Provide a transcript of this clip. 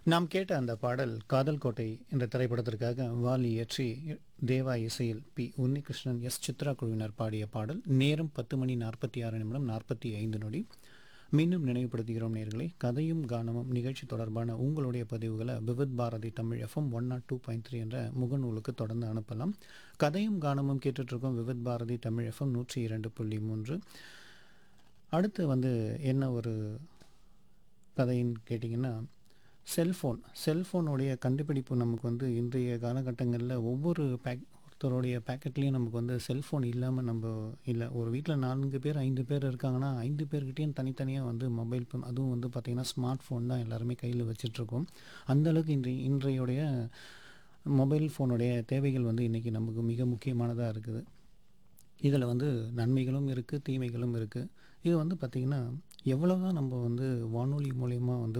நாம் கேட்ட அந்த பாடல் காதல் கோட்டை என்ற திரைப்படத்திற்காக வாலி இயற்றி தேவா இசையில் பி உன்னிகிருஷ்ணன் எஸ் சித்ரா குழுவினர் பாடிய பாடல் நேரம் பத்து மணி நாற்பத்தி ஆறு நிமிடம் நாற்பத்தி ஐந்து நொடி மீண்டும் நினைவுபடுத்துகிறோம் நேர்களே கதையும் கானமும் நிகழ்ச்சி தொடர்பான உங்களுடைய பதிவுகளை Vividh Bharati Tamil FM one nought two point three என்ற முகநூலுக்கு தொடர்ந்து அனுப்பலாம் கதையும் கானமும் கேட்டுட்ருக்கோம் விவித் பாரதி தமிழ் எஃப்எம் நூற்றி இரண்டு புள்ளி மூன்று அடுத்து வந்து என்ன ஒரு கதைன்னு கேட்டிங்கன்னா செல்ஃபோன் செல்ஃபோனுடைய கண்டுபிடிப்பு நமக்கு வந்து இன்றைய காலகட்டங்களில் ஒவ்வொரு பேக் ஒருத்தருடைய பேக்கெட்லேயும் நமக்கு வந்து செல்ஃபோன் இல்லாமல் நம்ம இல்லை ஒரு வீட்டில் நான்கு பேர் ஐந்து பேர் இருக்காங்கன்னா ஐந்து பேர்கிட்டையும் தனித்தனியாக வந்து மொபைல் ஃபோன் அதுவும் வந்து பார்த்திங்கன்னா ஸ்மார்ட் ஃபோன் தான் எல்லாருமே கையில் வச்சிட்ருக்கோம் அந்தளவுக்கு இன்றைய இன்றையுடைய மொபைல் ஃபோனுடைய தேவைகள் வந்து இன்றைக்கி நமக்கு மிக முக்கியமானதாக இருக்குது இதில் வந்து நன்மைகளும் இருக்குது தீமைகளும் இருக்குது இது வந்து பார்த்திங்கன்னா எவ்வளோ தான் நம்ம வந்து வானொலி மூலயமா வந்து